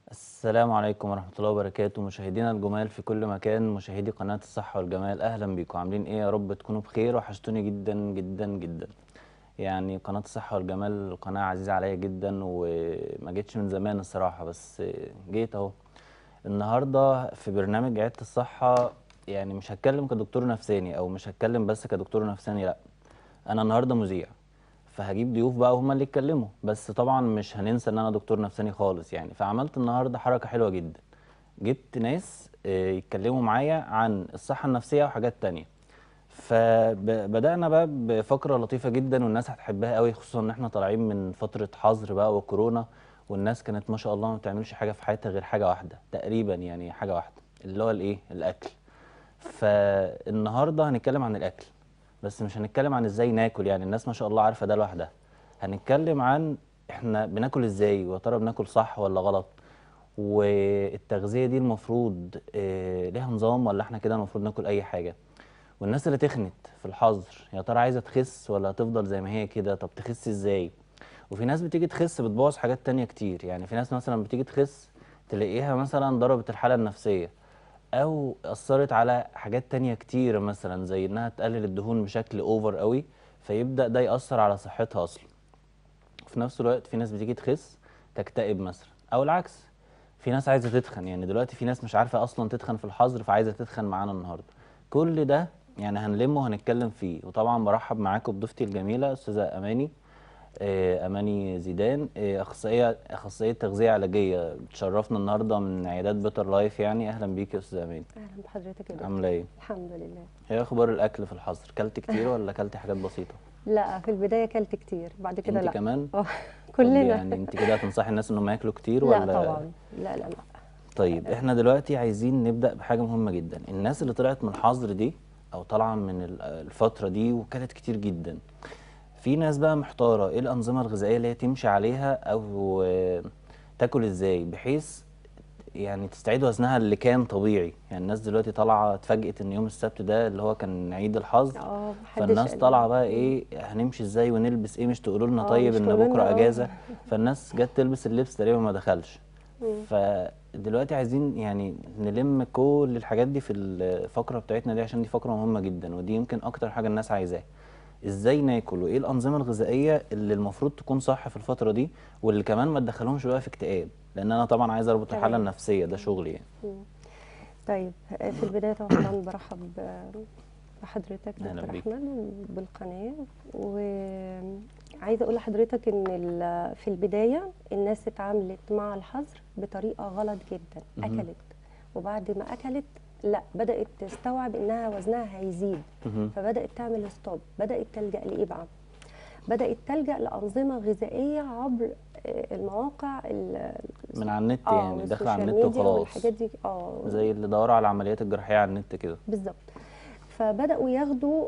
السلام عليكم ورحمة الله وبركاته مشاهدينا الجمال في كل مكان مشاهدي قناة الصحة والجمال أهلا بيكم عاملين إيه يا رب تكونوا بخير وحشتوني جدا جدا جدا يعني قناة الصحة والجمال قناة عزيزة عليا جدا وما جيتش من زمان الصراحة بس جيت أهو النهاردة في برنامج عيادة الصحة يعني مش هتكلم كدكتور نفساني أو مش هتكلم بس كدكتور نفساني لأ أنا النهاردة مذيع فهجيب ضيوف بقى وهم اللي يتكلموا بس طبعا مش هننسى ان انا دكتور نفساني خالص يعني فعملت النهارده حركه حلوه جدا جبت ناس آه، يتكلموا معايا عن الصحه النفسيه وحاجات تانية فبدانا بقى بفقره لطيفه جدا والناس هتحبها قوي خصوصا ان احنا طالعين من فتره حظر بقى وكورونا والناس كانت ما شاء الله ما بتعملش حاجه في حياتها غير حاجه واحده تقريبا يعني حاجه واحده اللي هو الايه الاكل فالنهارده هنتكلم عن الاكل بس مش هنتكلم عن ازاي ناكل يعني الناس ما شاء الله عارفه ده لوحدها هنتكلم عن احنا بناكل ازاي ويا ترى بناكل صح ولا غلط والتغذيه دي المفروض اه ليها نظام ولا احنا كده المفروض ناكل اي حاجه والناس اللي تخنت في الحظر يا ترى عايزه تخس ولا هتفضل زي ما هي كده طب تخس ازاي وفي ناس بتيجي تخس بتبوظ حاجات تانية كتير يعني في ناس مثلا بتيجي تخس تلاقيها مثلا ضربت الحاله النفسيه او اثرت على حاجات تانية كتير مثلا زي انها تقلل الدهون بشكل اوفر قوي فيبدا ده ياثر على صحتها اصلا وفي نفس الوقت في ناس بتيجي تخس تكتئب مثلا او العكس في ناس عايزه تتخن يعني دلوقتي في ناس مش عارفه اصلا تتخن في الحظر فعايزه تتخن معانا النهارده كل ده يعني هنلمه وهنتكلم فيه وطبعا برحب معاكم بضيفتي الجميله استاذه اماني آه، اماني زيدان آه، اخصائيه اخصائيه تغذيه علاجيه بتشرفنا النهارده من عيادات بيتر لايف يعني اهلا بيك يا استاذه اماني اهلا بحضرتك يا دكتور عامله ايه الحمد لله ايه اخبار الاكل في الحظر كلت كتير ولا كلت حاجات بسيطه لا في البدايه كلت كتير بعد كده انت لا كمان اه طب كلنا يعني انت كده هتنصحي الناس انهم ياكلوا كتير لا ولا طبعا لا لا لا طيب احنا دلوقتي عايزين نبدا بحاجه مهمه جدا الناس اللي طلعت من الحظر دي او طالعه من ال- الفتره دي وكلت كتير جدا في ناس بقى محتاره ايه الانظمه الغذائيه اللي هي تمشي عليها او آه، تاكل ازاي بحيث يعني تستعيد وزنها اللي كان طبيعي يعني الناس دلوقتي طالعه اتفاجئت ان يوم السبت ده اللي هو كان عيد الحظ اه محدش فالناس قال- طالعه بقى ايه هنمشي ازاي ونلبس ايه مش تقولوا لنا آه، طيب مش ان تقولوا بكره لنا آه. اجازه فالناس جت تلبس اللبس تقريبا ما دخلش مم. فدلوقتي عايزين يعني نلم كل الحاجات دي في الفقره بتاعتنا دي عشان دي فقره مهمه جدا ودي يمكن اكتر حاجه الناس عايزاها ازاي ناكل وايه الانظمه الغذائيه اللي المفروض تكون صح في الفتره دي واللي كمان ما تدخلهمش بقى في اكتئاب لان انا طبعا عايز اربط الحاله تمام. النفسيه ده شغلي يعني مم. طيب آه، في البدايه طبعا برحب آه، بحضرتك أهلا دكتور بيك. احمد وبالقناه وعايزه اقول لحضرتك ان ال- في البدايه الناس اتعاملت مع الحظر بطريقه غلط جدا مهم. اكلت وبعد ما اكلت لا بدات تستوعب انها وزنها هيزيد مهم. فبدات تعمل ستوب بدات تلجا لايه بقى بدات تلجا لانظمه غذائيه عبر آه، المواقع ال- من على النت اه يعني داخله على والسوشيال النت ميديا وخلاص والحاجات دي اه زي اللي دوروا على العمليات الجراحيه على النت كده بالظبط فبداوا ياخدوا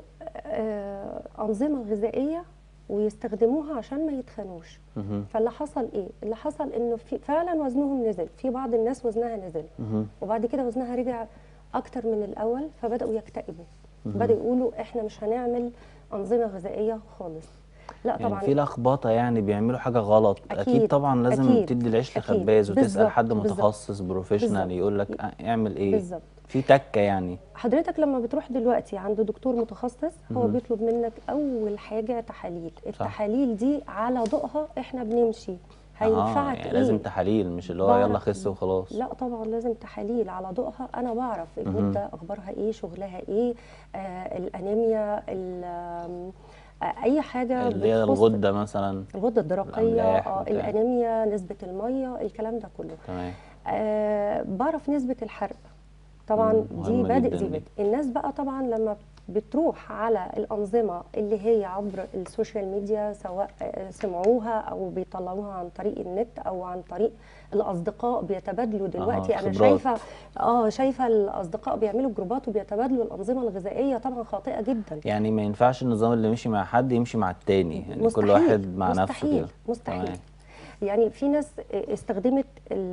آه، انظمه غذائيه ويستخدموها عشان ما يتخنوش مهم. فاللي حصل ايه اللي حصل انه في فعلا وزنهم نزل في بعض الناس وزنها نزل مهم. وبعد كده وزنها رجع اكتر من الاول فبداوا يكتئبوا مهم. بداوا يقولوا احنا مش هنعمل انظمه غذائيه خالص لا يعني طبعا في لخبطه يعني بيعملوا حاجه غلط اكيد, أكيد، طبعا لازم أكيد، تدي العيش أكيد. لخباز وتسال بالظبط، حد بالظبط. متخصص بروفيشنال بالظبط. يقول لك اعمل ايه بالظبط في تكه يعني حضرتك لما بتروح دلوقتي عند دكتور متخصص هو مهم. بيطلب منك اول حاجه تحاليل التحاليل دي على ضوءها احنا بنمشي هينفعك يعني ايه لازم تحاليل مش اللي هو بعرف. يلا خس وخلاص لا طبعا لازم تحاليل على ضوءها انا بعرف المده اخبارها ايه شغلها ايه آه الانيميا ال- آم، آه اي حاجه اللي هي بتخص الغده مثلا الغده الدرقيه الأملاح آه بتاع. الانيميا نسبه الميه الكلام ده كله تمام آه بعرف نسبة الحرق طبعا مم، دي مهمة بادئ جداً دي دي. بادئ الناس بقى طبعا لما بتروح على الأنظمة اللي هي عبر السوشيال ميديا سواء آه، سمعوها أو بيطلعوها عن طريق النت أو عن طريق الأصدقاء بيتبادلوا دلوقتي أنا خبرات. شايفة اه شايفة الأصدقاء بيعملوا جروبات وبيتبادلوا الأنظمة الغذائية طبعا خاطئة جدا يعني ما ينفعش النظام اللي مشي مع حد يمشي مع التاني يعني كل مستحيل، واحد مع نفسه مستحيل كده مستحيل تمام. يعني في ناس استخدمت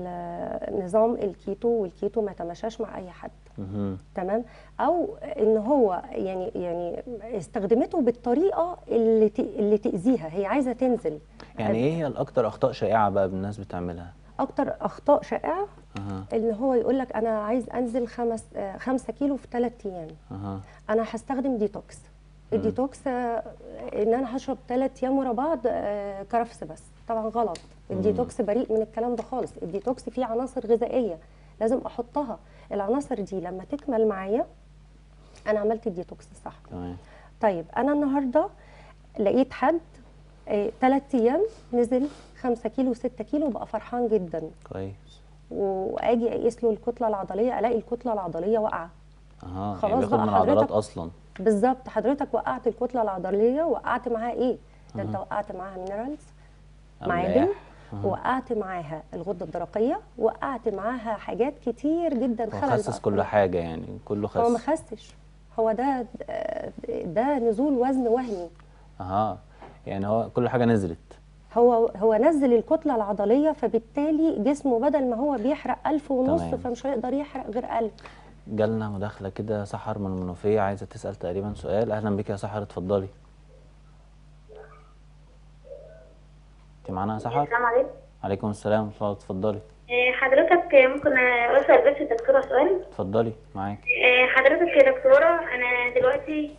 ال- نظام الكيتو والكيتو ما يتماشاش مع اي حد مهم. تمام او ان هو يعني يعني استخدمته بالطريقه اللي ت- اللي تاذيها هي عايزه تنزل يعني ايه هي الاكتر اخطاء شائعه بقى الناس بتعملها اكتر اخطاء شائعه اها ان هو يقول لك انا عايز انزل خمس آه، خمسة كيلو في ثلاث ايام اها انا هستخدم ديتوكس الديتوكس آه، ان انا هشرب ثلاث ايام ورا بعض آه، كرفس بس طبعا غلط الديتوكس بريء من الكلام ده خالص الديتوكس فيه عناصر غذائيه لازم احطها العناصر دي لما تكمل معايا انا عملت الديتوكس الصح تمام طيب انا النهارده لقيت حد ثلاث ايام نزل 5 كيلو 6 كيلو بقى فرحان جدا كويس واجي اقيس له الكتله العضليه الاقي الكتله العضليه واقعه اها خلاص يعني بياخد بقى من العضلات حضرتك- اصلا بالظبط حضرتك وقعت الكتله العضليه وقعت معاها ايه ده انت أها. وقعت معاها مينرالز أملاح. معادن أها. وقعت معاها الغده الدرقيه وقعت معاها حاجات كتير جدا هو خلل خسس بقى. كل حاجه يعني كله هو ما خس خسش هو ده ده نزول وزن وهمي اها يعني هو كل حاجه نزلت هو هو نزل الكتله العضليه فبالتالي جسمه بدل ما هو بيحرق ألف ونص تمام. فمش هيقدر يحرق غير ألف جالنا مداخله كده سحر من المنوفيه عايزه تسال تقريبا سؤال اهلا بك يا سحر اتفضلي انت معانا يا سحر السلام عليكم عليكم السلام ورحمه الله اتفضلي آه، حضرتك ممكن اسال بس الدكتوره سؤال اتفضلي معاك آه، حضرتك يا دكتوره انا دلوقتي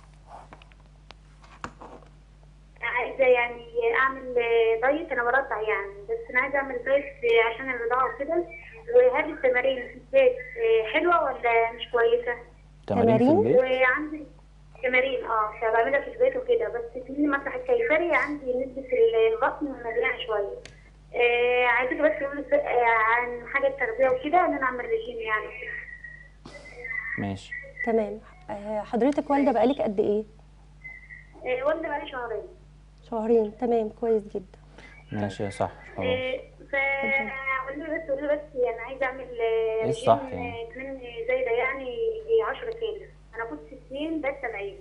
عايزه يعني اعمل آه، دايت انا برضع يعني بس انا عايزه اعمل دايت آه، عشان الرضاعه وكده وهل التمارين في البيت آه، حلوه ولا مش كويسه تمارين في تمارين؟ البيت وعندي تمارين اه بعملها في البيت وكده بس في مسرح الكيسري عندي نسبة البطن مليانة شوية آه عايزك بس تقولي ف- آه عن حاجة التغذية وكده ان انا اعمل رجيم يعني ماشي تمام آه، حضرتك والده بقالك قد ايه آه والدة بقالي شهرين شهرين تمام كويس جدا ماشي يا سحر خلاص آه ف قولي لي بس قولي لي بس يعني عايزة اعمل آه إيه رجيم الصح يعني؟ آه، كمان زايدة يعني 10 كيلو انا كنت 60 بس 70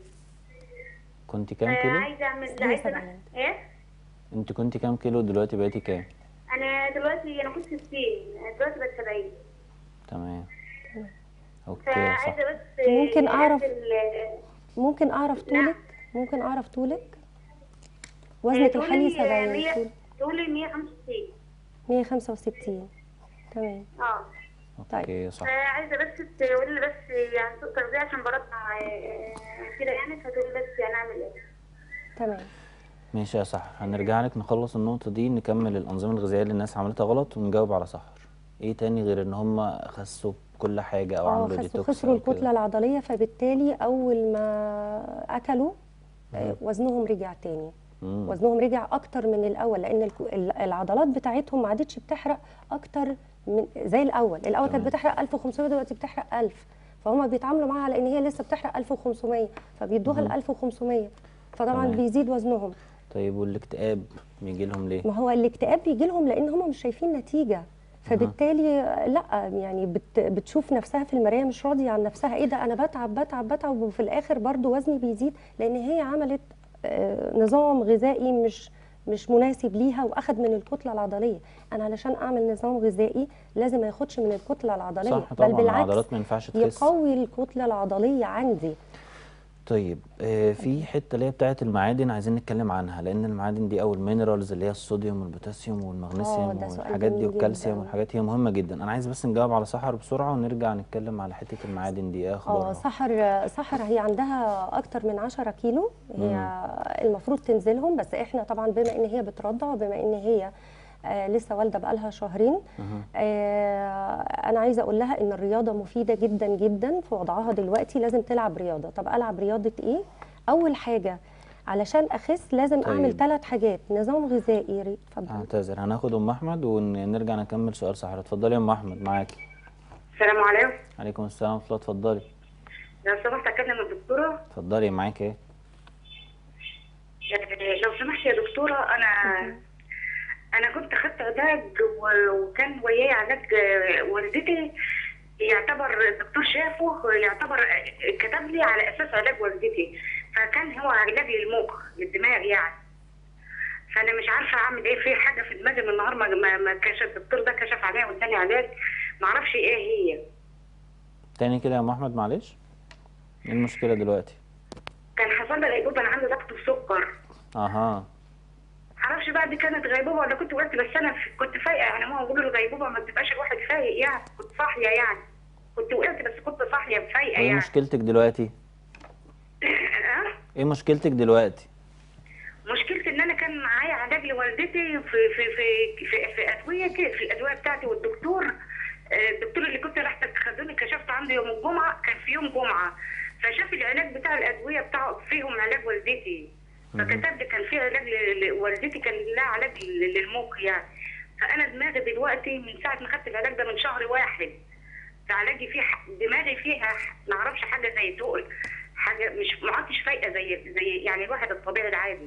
كنت كام آه كيلو عايزة اعمل ستين عايزة سبعين. ايه انت كنت كام كيلو دلوقتي بقيتي كام انا دلوقتي انا كنت 60 دلوقتي بقت 70 تمام اوكي يا صح فعايزه بس ممكن أعرف- أنزل- ممكن اعرف نعم. طولك ممكن اعرف طولك وزنك طولي الحالي 70 مية- طول طولي 165 165 تمام اه اوكي صح فعايزه بس تقولي لي بس يعني سوق تغذيه عشان برضع آه، كده يعني فتقولي بس يعني اعمل ايه تمام ماشي يا سحر هنرجع لك نخلص النقطة دي نكمل الأنظمة الغذائية اللي الناس عملتها غلط ونجاوب على سحر ايه تاني غير ان هم خسوا كل حاجة او اه عملوا خسوا ديتوكس خسروا أو كده؟ الكتله العضليه فبالتالي اول ما اكلوا آه، وزنهم رجع تاني مم. وزنهم رجع اكتر من الاول لان الك- ال- العضلات بتاعتهم ما عادتش بتحرق اكتر من زي الاول الاول كانت تمام. بتحرق 1500 دلوقتي بتحرق 1000 فهم بيتعاملوا معاها على ان هي لسه بتحرق 1500 فبيدوها ال 1500 فطبعا تمام. بيزيد وزنهم طيب والاكتئاب بيجي لهم ليه؟ ما هو الاكتئاب بيجي لهم لان هم مش شايفين نتيجه فبالتالي لا يعني بت بتشوف نفسها في المرايه مش راضيه عن نفسها ايه ده انا بتعب بتعب بتعب وفي الاخر برضو وزني بيزيد لان هي عملت آه، نظام غذائي مش مش مناسب ليها واخد من الكتله العضليه انا علشان اعمل نظام غذائي لازم ما ياخدش من الكتله العضليه صح طبعا بل بالعكس العضلات ما ينفعش تخس يقوي الكتله العضليه عندي طيب آه في حته اللي هي بتاعه المعادن عايزين نتكلم عنها لان المعادن دي او المينرالز اللي هي الصوديوم والبوتاسيوم والمغنيسيوم ده سؤال والحاجات دي جميل والكالسيوم جداً. والحاجات هي مهمه جدا انا عايز بس نجاوب على سحر بسرعه ونرجع نتكلم على حته المعادن دي ايه اه اخبارها سحر سحر هي عندها اكتر من 10 كيلو هي المفروض تنزلهم بس احنا طبعا بما ان هي بترضع وبما ان هي آه لسه والده بقالها شهرين آه انا عايزه اقول لها ان الرياضه مفيده جدا جدا في وضعها دلوقتي لازم تلعب رياضه طب العب رياضه ايه اول حاجه علشان اخس لازم طيب. اعمل ثلاث حاجات نظام غذائي ري- اتفضل اعتذر هناخد ام احمد ونرجع نكمل سؤال سحر اتفضلي يا ام احمد معاكي السلام عليكم عليكم السلام ورحمه الله اتفضلي لو سمحت اكلم الدكتوره اتفضلي معاكي ايه آه، لو سمحت يا دكتوره انا انا كنت خدت علاج و- وكان وياي علاج آه، والدتي يعتبر الدكتور شافه يعتبر آه، كتب لي على اساس علاج والدتي فكان هو علاج للمخ للدماغ يعني فانا مش عارفه اعمل ايه في حاجه في دماغي من النهار ما ما ما كشف الدكتور ده كشف عليها واداني علاج ما اعرفش ايه هي تاني كده يا ام احمد معلش ايه المشكله دلوقتي كان حصل لي غيبوبه انا عندي ضغط وسكر اها معرفش بقى دي كانت غيبوبه ولا كنت وقعت بس انا ف- كنت فايقه يعني ما بيقولوا الغيبوبه ما بتبقاش الواحد فايق يعني كنت صاحيه يعني كنت وقعت بس كنت صاحيه فايقه وايه يعني مشكلتك دلوقتي أه؟ ايه مشكلتك دلوقتي مشكلتي ان انا كان معايا علاج لوالدتي في في في في, في ادويه كده في الادويه بتاعتي والدكتور آه، الدكتور اللي كنت رحت خدوني كشفت عنده يوم الجمعه كان في يوم جمعه فشاف العلاج بتاع الادويه بتاعه فيهم علاج والدتي فكتب لي كان في علاج ل- لوالدتي كان لها علاج ل- للمخ يعني فانا دماغي دلوقتي من ساعه ما خدت العلاج ده من شهر واحد فعلاجي فيه ح- دماغي فيها ح- ما اعرفش حاجه زي تقل حاجه مش ما عدتش فايقه زي زي يعني الواحد الطبيعي العادي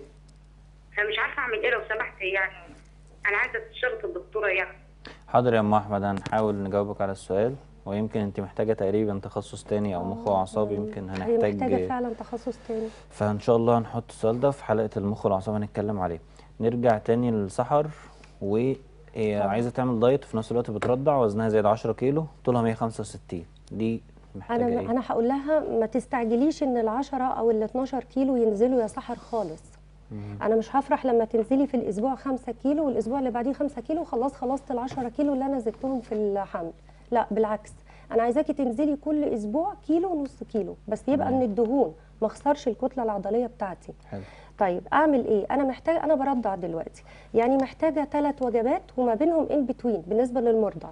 فمش عارفه اعمل ايه لو سمحت يعني انا عايزه استشاره الدكتوره يعني حاضر يا ام احمد هنحاول نجاوبك على السؤال ويمكن انت محتاجه تقريبا تخصص تاني او مخ واعصاب يمكن هي محتاجه هنحتاج فعلا تخصص تاني فان شاء الله هنحط السؤال ده في حلقه المخ والاعصاب هنتكلم عليه نرجع تاني للسحر وهي عايزه تعمل دايت وفي نفس الوقت بترضع وزنها زايد 10 كيلو طولها 165 دي محتاجه انا ايه انا هقول لها ما تستعجليش ان ال10 او ال12 كيلو ينزلوا يا سحر خالص انا مش هفرح لما تنزلي في الاسبوع 5 كيلو والاسبوع اللي بعديه 5 كيلو خلاص خلصت ال10 كيلو اللي انا زدتهم في الحمل لا بالعكس انا عايزاكي تنزلي كل اسبوع كيلو ونص كيلو بس يبقى تمام. من الدهون ما اخسرش الكتله العضليه بتاعتي حلو طيب اعمل ايه انا محتاجه انا برضع دلوقتي يعني محتاجه ثلاث وجبات وما بينهم ان بتوين بالنسبه للمرضع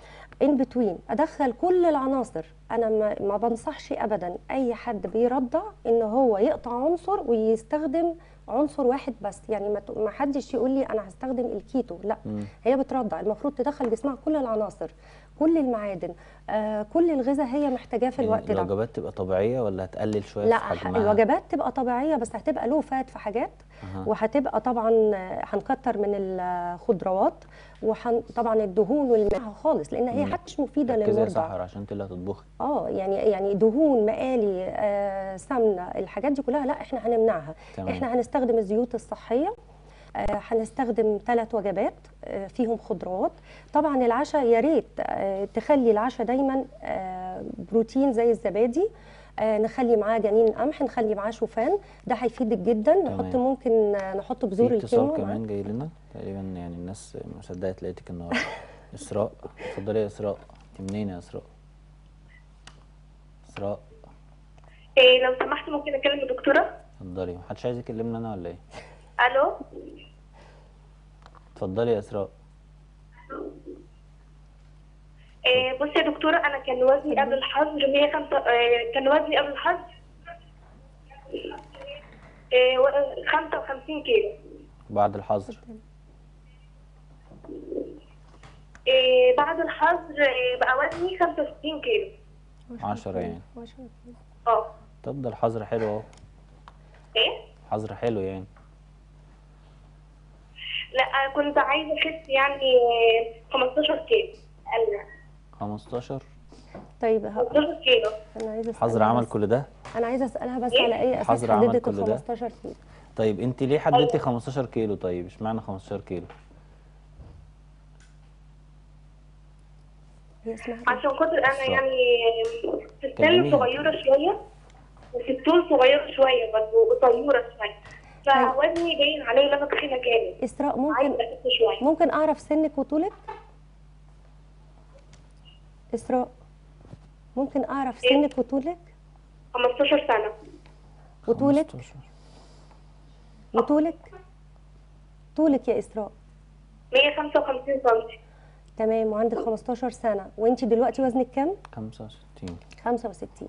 ان بتوين ادخل كل العناصر انا ما, ما بنصحش ابدا اي حد بيرضع ان هو يقطع عنصر ويستخدم عنصر واحد بس يعني ما ت- ما حدش يقول لي انا هستخدم الكيتو لا مم. هي بترضع المفروض تدخل جسمها كل العناصر كل المعادن آه كل الغذاء هي محتاجاه في يعني الوقت ده الوجبات تبقى طبيعيه ولا هتقلل شويه لا في ح- حجمها الوجبات تبقى طبيعيه بس هتبقى له فات في حاجات أها. وهتبقى طبعا آه، هنكتر من الخضروات وطبعا الدهون والماء خالص لان هي مم. حتى مش مفيده ركزي يا للمرضع سحر عشان انت اللي هتطبخي اه يعني يعني دهون مقالي آه سمنه الحاجات دي كلها لا احنا هنمنعها تمام. احنا هنستخدم الزيوت الصحيه آه، هنستخدم ثلاث وجبات آه، فيهم خضروات طبعا العشاء يا ريت آه، تخلي العشاء دايما آه، بروتين زي الزبادي آه، نخلي معاه جنين قمح نخلي معاه شوفان ده هيفيدك جدا تمام. نحط ممكن آه، نحط بذور في اتصال الكينوا معاه. كمان جاي لنا تقريبا يعني الناس مصدقه لقيتك النهارده اسراء اتفضلي يا اسراء انت منين يا اسراء اسراء إيه لو سمحت ممكن اكلم الدكتوره اتفضلي محدش عايز يكلمنا انا ولا ايه الو اتفضلي يا اسراء إيه بصي يا دكتوره انا كان وزني قبل الحظر 105 إيه كان وزني قبل الحظر إيه و- 55 كيلو بعد الحظر إيه بعد الحظر إيه بقى وزني 65 كيلو عشرة يعني عشرة. اه طب ده الحظر حلو اهو ايه حظر حلو يعني لا كنت عايزه اخس يعني إيه، 15 كيلو قال 15 طيب ه- 15 كيلو انا عايزه حظر أسألها عمل بس- كل ده انا عايزه اسالها بس إيه؟ على اي اساس حظر عمل حددت كل ال ده؟ 15 كيلو طيب انت ليه حددتي 15 كيلو طيب اشمعنى 15 كيلو هي اسمها إيه؟ عشان خاطر انا بالظبط. يعني في السن كلميها. صغيره شويه وفي الطول صغيره شويه برضه وقصيره شويه فوزني باين عليه ان انا تخينه جامد اسراء ممكن عايزه اخس شويه ممكن اعرف سنك وطولك اسراء ممكن اعرف إيه؟ سنك وطولك 15 سنه وطولك 15. وطولك طولك يا اسراء 155 سم تمام وعندك 15 سنه وانت دلوقتي وزنك كام 65 65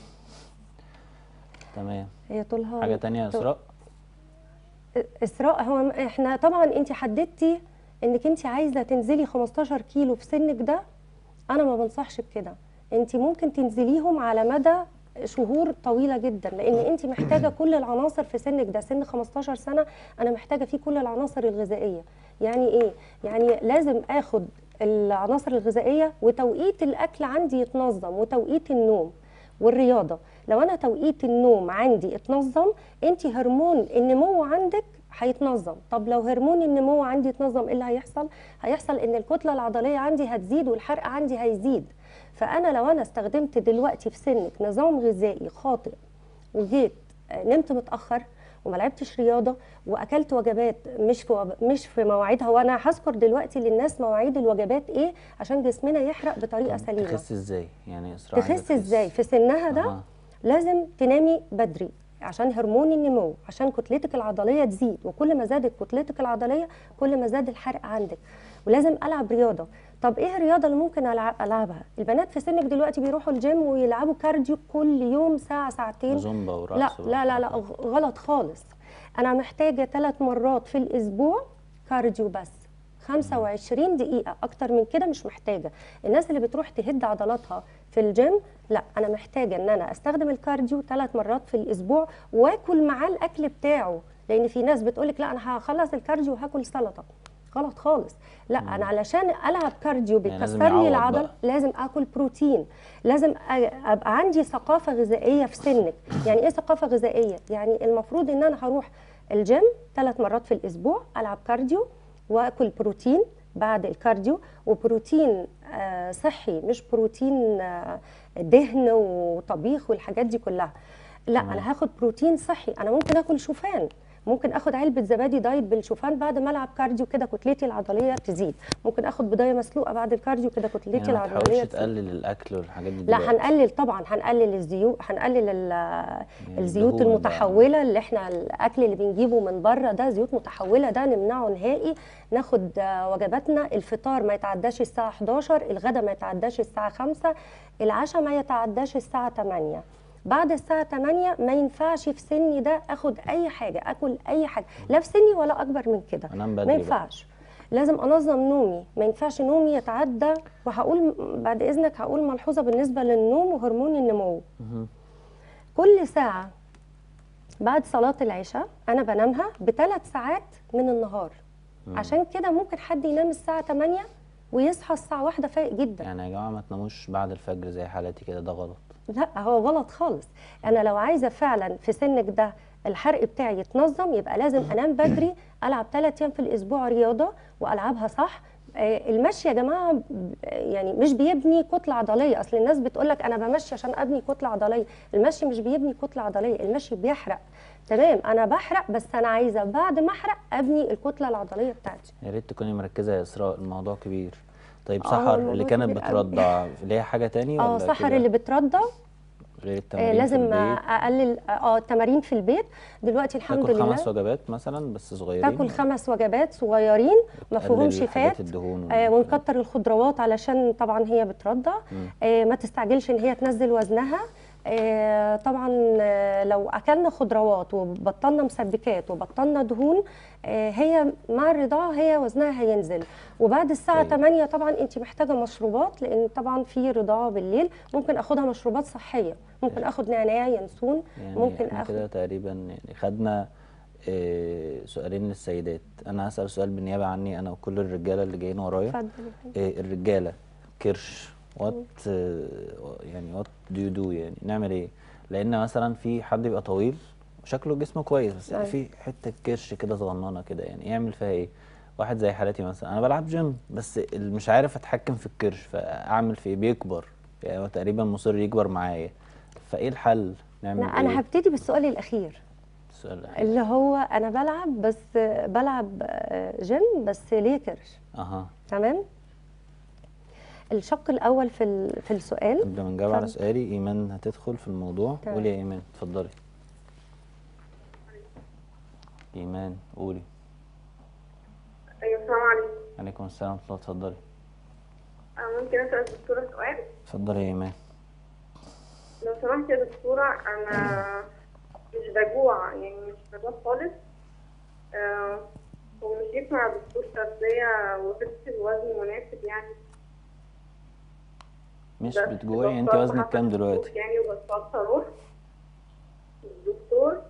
تمام هي طولها حاجة تانية يا طول- اسراء اسراء هو م- احنا طبعا انت حددتي انك انت عايزه تنزلي 15 كيلو في سنك ده انا ما بنصحش بكده انت ممكن تنزليهم على مدى شهور طويله جدا لان انت محتاجه كل العناصر في سنك ده سن 15 سنه انا محتاجه فيه كل العناصر الغذائيه يعني ايه يعني لازم اخد العناصر الغذائيه وتوقيت الاكل عندي يتنظم وتوقيت النوم والرياضه لو انا توقيت النوم عندي اتنظم انت هرمون النمو عندك هيتنظم طب لو هرمون النمو عندي اتنظم ايه اللي هيحصل هيحصل ان الكتله العضليه عندي هتزيد والحرق عندي هيزيد فانا لو انا استخدمت دلوقتي في سنك نظام غذائي خاطئ وجيت آه، نمت متاخر وما لعبتش رياضه واكلت وجبات مش في وب- مش في مواعيدها وانا هذكر دلوقتي للناس مواعيد الوجبات ايه عشان جسمنا يحرق بطريقه طب سليمه تخس ازاي يعني اسراء عايزة تخس ازاي في سنها ده أها. لازم تنامي بدري عشان هرمون النمو عشان كتلتك العضليه تزيد وكل ما زادت كتلتك العضليه كل ما زاد الحرق عندك ولازم العب رياضه طب ايه الرياضه اللي ممكن ألع- العبها البنات في سنك دلوقتي بيروحوا الجيم ويلعبوا كارديو كل يوم ساعه ساعتين وزومبا ورقص لا و- لا لا لا غ- غلط خالص انا محتاجه ثلاث مرات في الاسبوع كارديو بس 25 دقيقة أكتر من كده مش محتاجة الناس اللي بتروح تهد عضلاتها في الجيم لا أنا محتاجة إن أنا أستخدم الكارديو ثلاث مرات في الأسبوع وآكل معاه الأكل بتاعه لأن في ناس بتقولك لا أنا هخلص الكارديو وهاكل سلطة غلط خالص لا انا علشان العب كارديو يعني لازم بيكسر لي يعوض العضل بقى. لازم اكل بروتين لازم أ- ابقى عندي ثقافه غذائيه في سنك يعني ايه ثقافه غذائيه يعني المفروض ان انا هروح الجيم ثلاث مرات في الاسبوع العب كارديو واكل بروتين بعد الكارديو وبروتين آه، صحي مش بروتين آه، دهن وطبيخ والحاجات دي كلها لا تمام. انا هاخد بروتين صحي انا ممكن اكل شوفان ممكن اخد علبه زبادي دايت بالشوفان بعد ما العب كارديو كده كتلتي العضليه تزيد ممكن اخد بيضايه مسلوقه بعد الكارديو كده كتلتي يعني ما العضليه تحاولش تزيد تقلل الاكل والحاجات دي لا دلوقتي. هنقلل طبعا هنقلل الزيوت هنقلل ال- الزيوت الدهون بقى. المتحوله اللي احنا الاكل اللي بنجيبه من بره ده زيوت متحوله ده نمنعه نهائي ناخد آه، وجباتنا الفطار ما يتعداش الساعه 11 الغداء ما يتعداش الساعه 5 العشاء ما يتعداش الساعه 8 بعد الساعة 8 ما ينفعش في سني ده اخد اي حاجة اكل اي حاجة لا في سني ولا اكبر من كده أنام ما بدري بقى. ينفعش لازم انظم نومي ما ينفعش نومي يتعدى وهقول بعد اذنك هقول ملحوظه بالنسبه للنوم وهرمون النمو مهم. كل ساعه بعد صلاه العشاء انا بنامها بثلاث ساعات من النهار عشان كده ممكن حد ينام الساعه 8 ويصحى الساعه واحدة فايق جدا يعني يا جماعه ما تناموش بعد الفجر زي حالتي كده ده غلط لا هو غلط خالص انا لو عايزه فعلا في سنك ده الحرق بتاعي يتنظم يبقى لازم انام بدري العب ثلاث ايام في الاسبوع رياضه والعبها صح آه، المشي يا جماعه ب- يعني مش بيبني كتله عضليه اصل الناس بتقول لك انا بمشي عشان ابني كتله عضليه المشي مش بيبني كتله عضليه المشي بيحرق تمام انا بحرق بس انا عايزه بعد ما احرق ابني الكتله العضليه بتاعتي يا ريت تكوني مركزه يا اسراء الموضوع كبير طيب آه، سحر الموضوع اللي كانت كبير قوي. بترضع ليها حاجه تاني اه ولا سحر كده؟ اللي بترضع غير آه التمارين في لازم البيت اقلل اه التمارين في البيت دلوقتي الحمد تاكل لله خمس وجبات مثلا بس صغيرين تاكل خمس وجبات صغيرين ما تقلل فيهمش الحاجات فات الدهون آه والكلام. ونكتر الخضروات علشان طبعا هي بترضع آه ما تستعجلش ان هي تنزل وزنها آه طبعا آه لو اكلنا خضروات وبطلنا مسبكات وبطلنا دهون آه هي مع الرضاعه هي وزنها هينزل وبعد الساعه طيب. 8 طبعا انت محتاجه مشروبات لان طبعا في رضاعه بالليل ممكن اخدها مشروبات صحيه ممكن اخد نعناع ينسون يعني ممكن احنا اخد كده تقريبا يعني خدنا آه، سؤالين للسيدات انا هسأل سؤال بالنيابه عني انا وكل الرجاله اللي جايين ورايا اتفضل آه، الرجاله كرش وات يعني وات دو يو دو يعني نعمل ايه لان مثلا في حد بيبقى طويل وشكله جسمه كويس بس أيوة. في حته كرش كده صغننه كده يعني يعمل فيها ايه واحد زي حالتي مثلا انا بلعب جيم بس ال- مش عارف اتحكم في الكرش فاعمل في ايه بيكبر يعني هو تقريبا مصر يكبر معايا فايه الحل نعمل لا ايه انا هبتدي بالسؤال الاخير السؤال الأخير. اللي هو انا بلعب بس بلعب آه، جيم بس ليه كرش اها تمام الشق الاول في ال- في السؤال قبل ما نجاوب على اتفضل. سؤالي ايمان هتدخل في الموضوع تمام. قولي يا ايمان اتفضلي ايمان قولي ايوه السلام عليكم عليكم السلام ورحمه الله اتفضلي أنا ممكن اسال الدكتوره سؤال اتفضلي يا ايمان لو سمحت يا دكتوره انا مش بجوع يعني مش بجوع خالص آه، ومشيت مع دكتور تغذيه وزدت الوزن مناسب يعني مش بس بتجوعي انت بطلت وزنك حتى كام الدكتور دلوقتي يعني وبطلت اروح الدكتور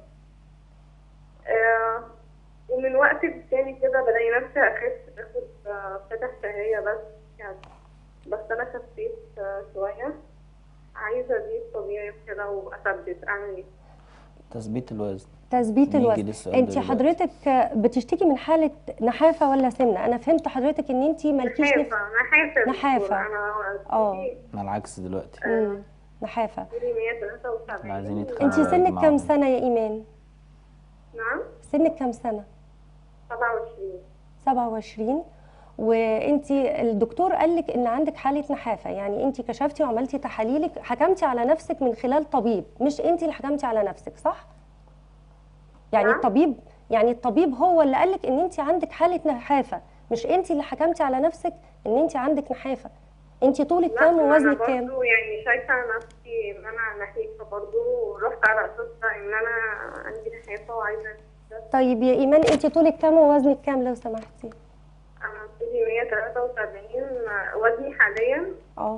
آه ومن وقت للتاني كده بلاقي نفسي اخس اخد آه، فتح شهية بس يعني بس انا خسيت آه، شوية عايزة ازيد طبيعي كده واثبت اعمل ايه تثبيت الوزن تثبيت نيجي الوزن للسؤال انت دلوقتي. حضرتك بتشتكي من حاله نحافه ولا سمنه انا فهمت حضرتك ان انت مالكيش نف... نحافة نحافة يا نحافة. دكتورة. انا آه. على العكس دلوقتي مم، نحافه طولي 173 عايزين انت يتخانقوا. سنك كام معاهم. سنه يا ايمان نعم سنك كام سنه 27 27 وانت الدكتور قال لك ان عندك حاله نحافه يعني انت كشفتي وعملتي تحاليلك حكمتي على نفسك من خلال طبيب مش انت اللي حكمتي على نفسك صح يعني نعم. الطبيب يعني الطبيب هو اللي قال لك ان انت عندك حاله نحافه مش انت اللي حكمتي على نفسك ان انت عندك نحافه انت طولك لا كام ما ووزنك انا كام برضه يعني شايفه نفسي ان انا نحيفه برضه ورحت على اساس ان انا عندي نحيفه وعايزه أنزل. طيب يا ايمان انت طولك كام ووزنك كام لو سمحتي انا طولي 173 وزني حاليا اه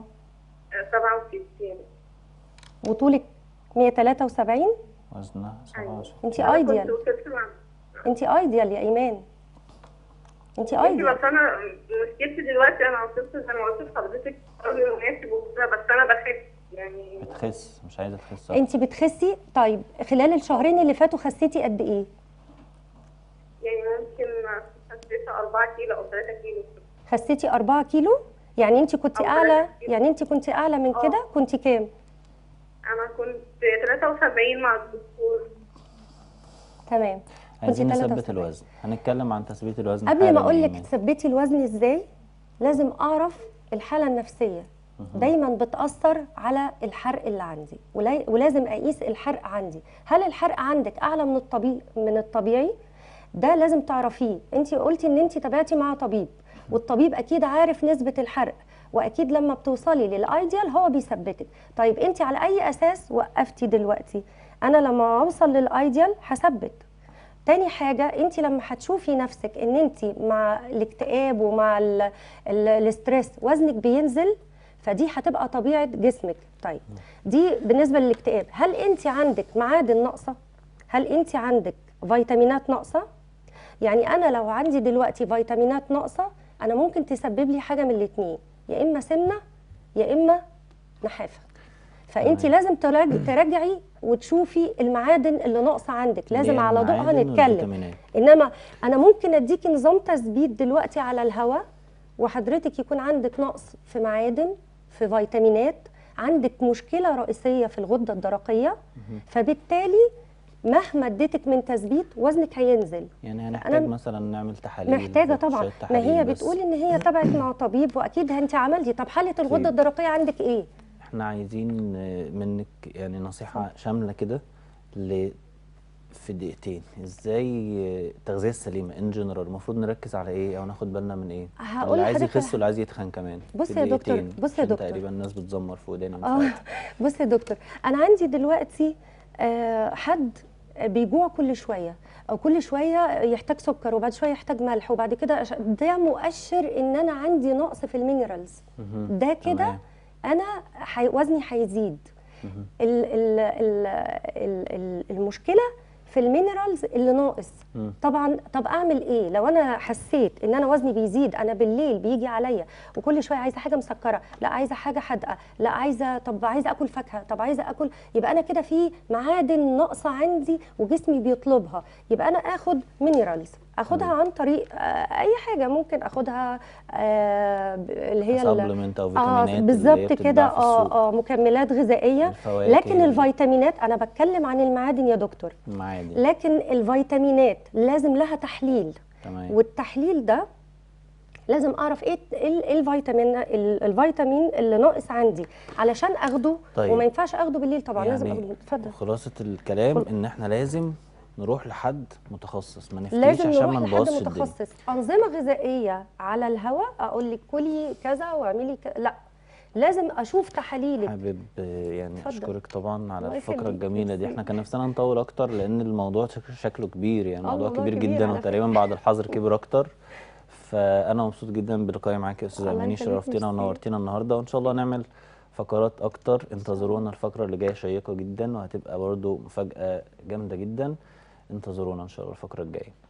67 وطولك 173 وزنها 17 انت أنا كنت ايديال وصلت مع انت ايديال يا ايمان انت ماشي ايديال بس انا مشكلتي دلوقتي انا وصلت زي ما قلت لحضرتك قوي مناسب وكده بس انا بخس يعني بتخس مش عايزه تخس أكتر. انت بتخسي طيب خلال الشهرين اللي فاتوا خسيتي قد ايه يعني ممكن خسيت 4 كيلو او 3 كيلو خسيتي 4 كيلو يعني انت كنت أو اعلى ثلاثة كيلو. يعني انت كنت اعلى من اه. كده كنت كام انا كنت 73 مع الدكتور تمام كنت عايزين نثبت 73. الوزن هنتكلم عن تثبيت الوزن قبل حالا ما اقول يا لك إيمان. تثبتي الوزن ازاي لازم اعرف الحاله النفسيه دايما بتاثر على الحرق اللي عندي ولا- ولازم اقيس الحرق عندي هل الحرق عندك اعلى من الطبيعي من الطبيعي ده لازم تعرفيه انت قلتي ان انت تابعتي مع طبيب والطبيب اكيد عارف نسبه الحرق واكيد لما بتوصلي للايديال هو بيثبتك طيب انت على اي اساس وقفتي دلوقتي انا لما اوصل للايديال هثبت تاني حاجة انت لما هتشوفي نفسك ان انت مع الاكتئاب ومع ال- ال- الاسترس وزنك بينزل فدي هتبقى طبيعة جسمك طيب دي بالنسبة للاكتئاب هل انت عندك معادن ناقصة هل انت عندك فيتامينات ناقصة يعني انا لو عندي دلوقتي فيتامينات ناقصة انا ممكن تسبب لي حاجة من الاتنين يا اما سمنة يا اما نحافة فانت تمام. لازم تراج- تراجعي وتشوفي المعادن اللي ناقصه عندك اللي لازم هي على ضوءها المعادن نتكلم والفيتامينات. انما انا ممكن اديكي نظام تثبيت دلوقتي على الهواء وحضرتك يكون عندك نقص في معادن في فيتامينات عندك مشكله رئيسيه في الغده الدرقيه فبالتالي مهما اديتك من تثبيت وزنك هينزل يعني هنحتاج أنا مثلا نعمل تحاليل محتاجه شوية طبعا ما تحاليل هي بس. بتقول ان هي تبعت مع طبيب واكيد انت عملتي طب حاله الغده أكيد. الدرقيه عندك ايه احنا عايزين آه، منك يعني نصيحة شاملة كده ل في دقيقتين ازاي آه، التغذية السليمة ان جنرال المفروض نركز على ايه او ناخد بالنا من ايه هقول اللي عايز لحضرتك يخس على- واللي عايز يتخن كمان في بص يا دكتور، دقيقتين، بص يا عشان دكتور. تقريبا الناس بتزمر في وداني من اه ساعتها. بص يا دكتور انا عندي دلوقتي آه، حد بيجوع كل شويه او كل شويه يحتاج سكر وبعد شويه يحتاج ملح وبعد كده أش- ده مؤشر ان انا عندي نقص في المينرالز مهم. ده كده تمام. انا حي وزني هيزيد مهم. ال ال ال ال ال المشكله في المينرالز اللي ناقص مم. طبعا طب اعمل ايه لو انا حسيت ان انا وزني بيزيد انا بالليل بيجي عليا وكل شويه عايزه حاجه مسكره لا عايزه حاجه حادقه لا عايزه طب عايزه اكل فاكهه طب عايزه اكل يبقى انا كده في معادن ناقصه عندي وجسمي بيطلبها يبقى انا اخد مينرالز اخدها عن طريق آه، اي حاجه ممكن اخدها آه، ب- اللي هي ال- سبلمنت او اه فيتامينات اللي هي بالظبط بتتباع كده في السوق. اه اه مكملات غذائيه الفواكه لكن الفيتامينات انا بتكلم عن المعادن يا دكتور المعادن لكن الفيتامينات لازم لها تحليل تمام والتحليل ده لازم اعرف ايه ال- إيه الفيتامين ال- الفيتامين اللي ناقص عندي علشان اخده طيب. وما ينفعش اخده بالليل طبعا لازم اخده يعني اتفضل خلاصة الكلام كل- ان احنا لازم نروح لحد متخصص ما نفتيش لازم عشان نروح ما لحد نبوظش الدنيا متخصص انظمه غذائيه على الهواء اقول لك كلي كذا واعملي كذا لا لازم اشوف تحاليلك حابب آه، يعني اتفضل. اشكرك طبعا على الله الفقره يخليك، الجميله دي ميرسي. احنا كان نفسنا نطول اكتر لان الموضوع شك- شكله كبير يعني آه، الموضوع الموضوع كبير, كبير جدا على وتقريبا بعد الحظر كبر اكتر فانا مبسوط جدا بلقائي معاك يا استاذه الله اماني يخليك، شرفتينا ميرسي. ونورتينا النهارده وان شاء الله نعمل فقرات اكتر انتظرونا الفقره اللي جايه شيقه جدا وهتبقى برضو مفاجاه جامده جدا انتظرونا ان شاء الله الفقره الجايه